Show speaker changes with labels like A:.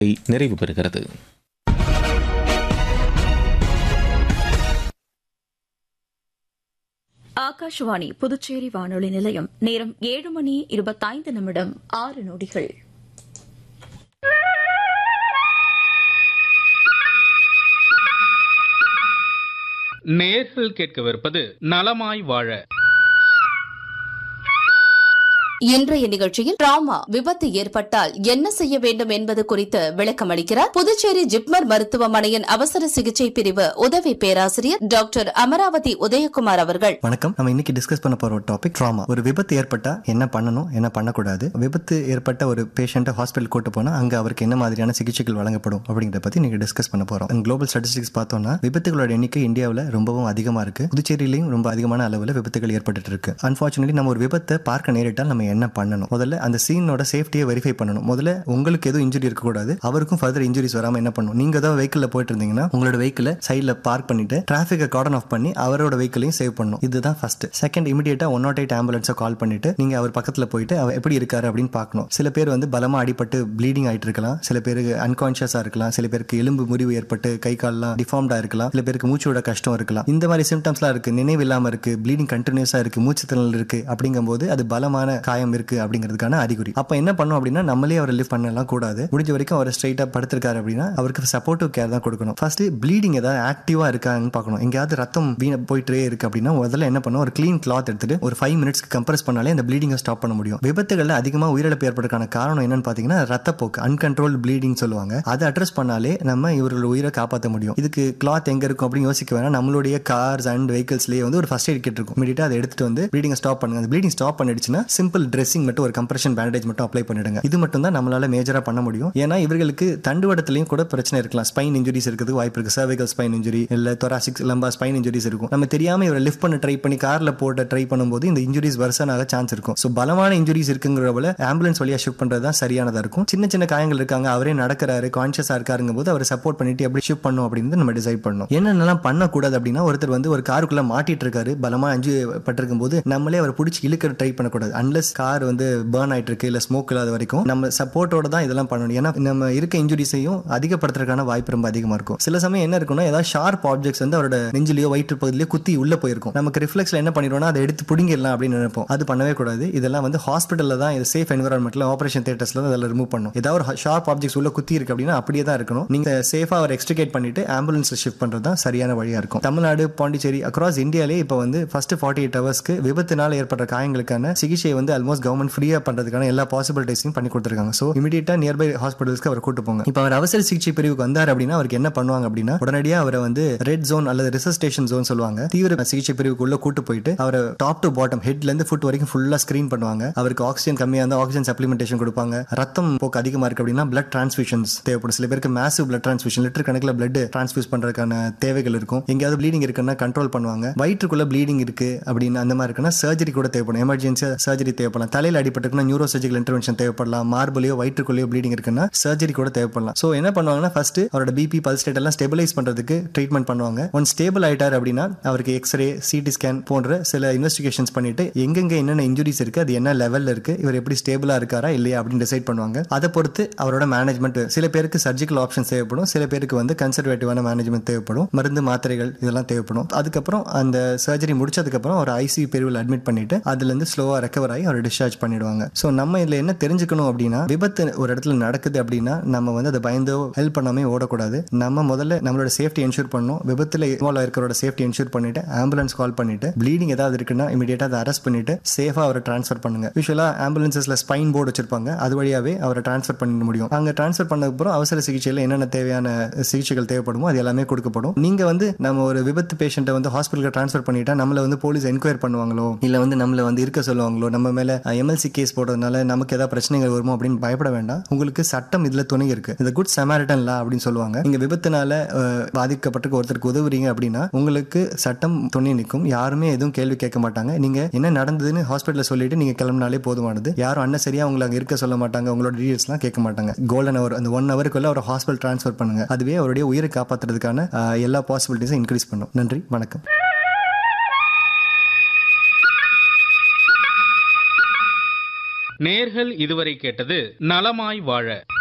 A: நிறைவு பெறுகிறது
B: ஆகாஷவாணி புதுச்சேரி வானொலி நிலையம் நேரம் ஏழு மணி இருபத்தைந்து நிமிடம் ஆறு நொடிகள்
C: நேர்கள் கேட்கவிருப்பது நலமாய் வாழ
D: இன்றைய நிகழ்ச்சியில் டிராமா விபத்து ஏற்பட்டால் என்ன செய்ய வேண்டும் என்பது குறித்து விளக்கம் அளிக்கிறார் புதுச்சேரி ஜிப்மர் மருத்துவமனையின் அவசர சிகிச்சை பிரிவு உதவி பேராசிரியர் டாக்டர் அமராவதி உதயகுமார் அவர்கள்
E: வணக்கம் நம்ம இன்னைக்கு டிஸ்கஸ் பண்ண போற ஒரு டாபிக் ட்ராமா ஒரு விபத்து ஏற்பட்டா என்ன பண்ணணும் என்ன பண்ணக்கூடாது விபத்து ஏற்பட்ட ஒரு பேஷண்ட்டை ஹாஸ்பிட்டல் கூட்டு போனா அங்க அவருக்கு என்ன மாதிரியான சிகிச்சைகள் வழங்கப்படும் அப்படிங்கறத பத்தி நீங்க டிஸ்கஸ் பண்ண போறோம் குளோபல் ஸ்டாட்டிஸ்டிக்ஸ் பார்த்தோம்னா விபத்துகளோட எண்ணிக்கை இந்தியாவில் ரொம்பவும் அதிகமா இருக்கு புதுச்சேரியிலையும் ரொம்ப அதிகமான அளவில் விபத்துகள் ஏற்பட்டு இருக்கு அன்பார்ச்சுனேட்லி நம்ம ஒரு விபத்தை பார்க்க நேரிட்டால் நம்ம என்ன பண்ணணும் முதல்ல அந்த சீனோட சேஃப்டியை வெரிஃபை பண்ணணும் முதல்ல உங்களுக்கு எதுவும் இன்ஜுரி இருக்கக்கூடாது அவருக்கும் ஃபர்தர் இன்ஜுரிஸ் வராம என்ன பண்ணணும் நீங்க ஏதாவது வெஹிக்கிள் போயிட்டு இருந்தீங்கன்னா உங்களோட வெஹிக்கிளை சைடில் பார்க் பண்ணிட்டு டிராஃபிக்கை கார்டன் ஆஃப் பண்ணி அவரோட வெஹிக்கிளையும் சேவ் பண்ணணும் இதுதான் ஃபர்ஸ்ட் செகண்ட் இமீடியட்டா ஒன் நாட் எயிட் ஆம்புலன்ஸை கால் பண்ணிட்டு நீங்க அவர் பக்கத்துல போயிட்டு அவர் எப்படி இருக்காரு அப்படின்னு பார்க்கணும் சில பேர் வந்து பலமா அடிபட்டு ப்ளீடிங் ஆயிட்டு இருக்கலாம் சில பேருக்கு அன்கான்சியஸா இருக்கலாம் சில பேருக்கு எலும்பு முறிவு ஏற்பட்டு கை கால்லாம் டிஃபார்ம்டா இருக்கலாம் சில பேருக்கு மூச்சு விட கஷ்டம் இருக்கலாம் இந்த மாதிரி சிம்டம்ஸ்லாம் இருக்கு நினைவு இல்லாம இருக்கு ப்ளீடிங் கண்டினியூஸா இருக்கு மூச்சு திணறல் இருக்கு அப்படிங்கும்போது அது பலமான காயம் இருக்கு அப்படிங்கிறதுக்கான அறிகுறி அப்ப என்ன பண்ணும் அப்படின்னா நம்மளே அவரை லிஃப்ட் பண்ணலாம் கூடாது முடிஞ்ச வரைக்கும் அவர் ஸ்ட்ரைட்டா படுத்திருக்காரு அப்படின்னா அவருக்கு சப்போர்ட்டிவ் கேர் தான் கொடுக்கணும் ஃபர்ஸ்ட் ப்ளீடிங் ஏதாவது ஆக்டிவா இருக்கான்னு பார்க்கணும் எங்கேயாவது ரத்தம் வீண போயிட்டே இருக்கு அப்படின்னா முதல்ல என்ன பண்ணும் ஒரு க்ளீன் கிளாத் எடுத்துட்டு ஒரு ஃபைவ் மினிட்ஸ்க்கு கம்ப்ரஸ் பண்ணாலே அந்த ப்ளீடிங்கை ஸ்டாப் பண்ண முடியும் விபத்துகள்ல அதிகமா உயிரிழப்பு ஏற்படுறதுக்கான காரணம் என்னன்னு பாத்தீங்கன்னா ரத்தப்போக்கு அன்கண்ட்ரோல் ப்ளீடிங் சொல்லுவாங்க அதை அட்ரஸ் பண்ணாலே நம்ம இவர்களோட உயிரை காப்பாற்ற முடியும் இதுக்கு கிளாத் எங்க இருக்கும் அப்படின்னு யோசிக்க வேணாம் நம்மளுடைய கார்ஸ் அண்ட் வெஹிக்கல்ஸ்லேயே வந்து ஒரு ஃபர்ஸ்ட் எய்ட் கிட் இருக்கும் இமீடியட்டா அதை எடுத்துட்டு வந்து ப்ளீடிங் ஸ்டாப் பண்ணுங்க அந்த ப்ளீடிங் ஸ்டாப் பண்ணிடுச்சுன்னா சிம்பிள் ட்ரெஸ்ஸிங் மட்டும் ஒரு கம்ப்ரெஷன் பேண்டேஜ் மட்டும் அப்ளை பண்ணிடுங்க இது மட்டும் தான் நம்மளால மேஜரா பண்ண முடியும் ஏன்னா இவர்களுக்கு தண்டுவடத்திலையும் கூட பிரச்சனை இருக்கலாம் ஸ்பைன் இன்ஜுரிஸ் இருக்கிறதுக்கு வாய்ப்பு இருக்கு சர்விகல் ஸ்பைன் இன்ஜுரி இல்ல தொராசிக் லம்பா ஸ்பைன் இன்ஜுரிஸ் இருக்கும் நம்ம தெரியாம இவரை லிஃப்ட் பண்ண ட்ரை பண்ணி கார்ல போட்ட ட்ரை பண்ணும்போது இந்த இன்ஜுரிஸ் வருஷனாக சான்ஸ் இருக்கும் ஸோ பலமான இன்ஜுரிஸ் இருக்குங்கிறவள ஆம்புலன்ஸ் வழியா ஷிஃப்ட் பண்றது தான் சரியானதா இருக்கும் சின்ன சின்ன காயங்கள் இருக்காங்க அவரே நடக்கிறாரு கான்சியஸா இருக்காருங்க போது அவரை சப்போர்ட் பண்ணிட்டு எப்படி ஷிஃப்ட் பண்ணும் அப்படின்னு நம்ம டிசைட் பண்ணணும் என்னென்னலாம் பண்ணக்கூடாது அப்படின்னா ஒருத்தர் வந்து ஒரு காருக்குள்ள மாட்டிட்டு இருக்காரு பலமா அஞ்சு பட்டிருக்கும் போது நம்மளே அவரை பிடிச்சி இழுக்க ட்ரை பண்ணக்கூடாது அன்லஸ் கார் வந்து பேர்ன் ஆயிட்டு இருக்கு இல்ல ஸ்மோக் இல்லாத வரைக்கும் நம்ம சப்போர்ட்டோட தான் இதெல்லாம் பண்ணணும் ஏன்னா நம்ம இருக்க இன்ஜுரிஸையும் அதிகப்படுத்துறதுக்கான வாய்ப்பு ரொம்ப அதிகமா இருக்கும் சில சமயம் என்ன இருக்கும்னா ஏதாவது ஷார்ப் ஆப்ஜெக்ட்ஸ் வந்து அவரோட நெஞ்சிலேயோ வயிற்று பகுதியிலோ குத்தி உள்ள போயிருக்கும் நமக்கு ரிஃப்ளெக்ஸ்ல என்ன பண்ணிடுவோம்னா அதை எடுத்து பிடிங்கிடலாம் அப்படின்னு நினைப்போம் அது பண்ணவே கூடாது இதெல்லாம் வந்து ஹாஸ்பிட்டல்ல தான் இது சேஃப் என்வரான்மெண்ட்ல ஆபரேஷன் தேட்டர்ஸ்ல தான் அதில் ரிமூவ் பண்ணும் ஏதாவது ஒரு ஷார்ப் ஆப்ஜெக்ட்ஸ் உள்ள குத்தி இருக்கு அப்படின்னா அப்படியே தான் இருக்கணும் நீங்க சேஃபா அவர் எக்ஸ்ட்ரிகேட் பண்ணிட்டு ஆம்புலன்ஸ்ல ஷிஃப்ட் பண்றது தான் சரியான வழியா இருக்கும் தமிழ்நாடு பாண்டிச்சேரி அக்ராஸ் இந்தியாலே இப்போ வந்து ஃபர்ஸ்ட் ஃபார்ட்டி எயிட் ஹவர்ஸ்க்கு விபத்தினால ஏற்பட்ட காயங்களுக்கான சிகிச்சை வந்து ஆல்மோஸ்ட் கவர்மெண்ட் ஃப்ரீயா பண்றதுக்கான எல்லா பாசிபிலிட்டிஸையும் பண்ணி கொடுத்துருக்காங்க ஸோ இமீடியட்டா நியர்பை ஹாஸ்பிட்டல்ஸ்க்கு அவர் கூட்டு போங்க இப்போ அவர் அவசர சிகிச்சை பிரிவுக்கு வந்தார் அப்படின்னா அவருக்கு என்ன பண்ணுவாங்க அப்படின்னா உடனடியாக அவரை வந்து ரெட் ஜோன் அல்லது ரிசஸ்டேஷன் ஜோன் சொல்லுவாங்க தீவிர சிகிச்சை பிரிவுக்கு உள்ள கூட்டு போயிட்டு அவரை டாப் டு பாட்டம் ஹெட்ல இருந்து ஃபுட் வரைக்கும் ஃபுல்லா ஸ்கிரீன் பண்ணுவாங்க அவருக்கு ஆக்சிஜன் கம்மியா இருந்தால் ஆக்சிஜன் சப்ளிமெண்டேஷன் கொடுப்பாங்க ரத்தம் போக்கு அதிகமா இருக்கு அப்படின்னா பிளட் டிரான்ஸ்ஃபியூஷன்ஸ் தேவைப்படும் சில பேருக்கு மேசிவ் பிளட் டிரான்ஸ்ஃபியூஷன் லிட்டர் கணக்கில் பிளட் டிரான்ஸ்ஃபியூஸ் பண்றதுக்கான தேவைகள் இருக்கும் எங்கேயாவது ப்ளீடிங் இருக்குன்னா கண்ட்ரோல் பண்ணுவாங்க வயிற்றுக்குள்ள ப்ளீடிங் இருக்கு அப்படின்னு அந்த மாதிரி இருக்குன்னா சர்ஜரி கூட தேவைப்படும் எமர்ஜென்சியா சர்ஜரி தேவைப்படலாம் தலையில் அடிபட்டுக்குன்னா நியூரோ சர்ஜிக்கல் இன்டர்வென்ஷன் தேவைப்படலாம் மார்பிளையோ வயிற்றுக்குள்ளேயோ ப்ளீடிங் இருக்குன்னா சர்ஜரி கூட தேவைப்படலாம் ஸோ என்ன பண்ணுவாங்கன்னா ஃபர்ஸ்ட் அவரோட பிபி பல்ஸ் ரேட் எல்லாம் ஸ்டெபிலைஸ் பண்றதுக்கு ட்ரீட்மெண்ட் பண்ணுவாங்க ஒன் ஸ்டேபிள் ஆயிட்டார் அப்படின்னா அவருக்கு எக்ஸ்ரே சிடி ஸ்கேன் போன்ற சில இன்வெஸ்டிகேஷன்ஸ் பண்ணிட்டு எங்கெங்க என்னென்ன இன்ஜுரிஸ் இருக்கு அது என்ன லெவல்ல இருக்கு இவர் எப்படி ஸ்டேபிளா இருக்காரா இல்லையா அப்படின்னு டிசைட் பண்ணுவாங்க அதை பொறுத்து அவரோட மேனேஜ்மெண்ட் சில பேருக்கு சர்ஜிக்கல் ஆப்ஷன் தேவைப்படும் சில பேருக்கு வந்து கன்சர்வேட்டிவான மேனேஜ்மெண்ட் தேவைப்படும் மருந்து மாத்திரைகள் இதெல்லாம் தேவைப்படும் அதுக்கப்புறம் அந்த சர்ஜரி முடிச்சதுக்கப்புறம் ஒரு ஐசியூ பிரிவில் அட்மிட் பண்ணிட்டு அதுல இருந்து ஸ்லோவா ரெக்கவர் ஆகி அவர் டிஸ்சார்ஜ் பண்ணிடுவாங்க ஸோ நம்ம இதுல என்ன தெரிஞ்சுக்கணும் அப்படின்னா விபத்து ஒரு இடத்துல நடக்குது அப்படின்னா நம்ம வந்து அதை பயந்தோ ஹெல்ப் பண்ணாமே ஓடக்கூடாது நம்ம முதல்ல நம்மளோட சேஃப்டி என்ஷூர் பண்ணணும் விபத்துல இன்வால்வ் இருக்கிறோட சேஃப்டி என்ஷூர் பண்ணிட்டு ஆம்புலன்ஸ் கால் பண்ணிட்டு ப்ளீடிங் ஏதாவது இருக்குன்னா இமீடியட்டா அதை அரெஸ்ட் பண்ணிட்டு சேஃபா அவரை ட்ரான்ஸ்ஃபர் பண்ணுங்க யூஸ்வலா ஆம்புலன்சஸ்ல ஸ்பைன் போர்டு வச்சிருப்பாங்க அது வழியாவே அவரை ட்ரான்ஸ்ஃபர் பண்ண முடியும் அங்க ட்ரான்ஸ்ஃபர் பண்ணதுக்கப்புறம் அவசர சிகிச்சையில் என்னென்ன தேவையான சிகிச்சைகள் தேவைப்படுமோ அது எல்லாமே கொடுக்கப்படும் நீங்க வந்து நம்ம ஒரு விபத்து பேஷண்ட்டை வந்து ஹாஸ்பிட்டலுக்கு ட்ரான்ஸ்ஃபர் பண்ணிட்டா நம்மள வந்து போலீஸ் என்கொயர் பண்ணுவாங்களோ இல்ல வந்து நம்மள வந்து இருக்க சொல்லுவாங்களோ நம்ம மேல எம்எல்சி கேஸ் போடுறதுனால நமக்கு ஏதாவது பிரச்சனைகள் வருமோ அப்படின்னு பயப்பட வேண்டாம் உங்களுக்கு சட்டம் இதுல துணை இருக்கு இந்த குட் சமாரிட்டன் லா அப்படின்னு சொல்லுவாங்க நீங்க விபத்துனால அஹ், பாதிக்கப்பட்டிருக்க ஒருத்தருக்கு உதவுறீங்க அப்படின்னா உங்களுக்கு சட்டம் துணை நிற்கும் யாருமே எதுவும் கேள்வி கேட்க மாட்டாங்க நீங்க என்ன நடந்ததுன்னு ஹாஸ்பிட்டல்ல சொல்லிட்டு நீங்க கிளம்பினாலே போதுமானது யாரும் அன்னசரியா உங்களை அங்க இருக்க சொல்ல மாட்டாங்க உங்களோட டீடைல்ஸ்லாம் கேட்க மாட்டாங்க கோல்டன் அவர் அந்த ஒன் ஹவருக்குள்ள அவர் ஹாஸ்பிட்டல் ட்ரான்ஸ்ஃபர் பண்ணுங்க அதுவே அவருடைய உயிரை காப்பாத்துறதுக்கான அஹ், எல்லா பாசிபிலிட்டிஸும் இன்க்ரீஸ் பண்ணும் நன்றி வணக்கம்
C: நேர்கள் இதுவரை கேட்டது நலமாய் வாழ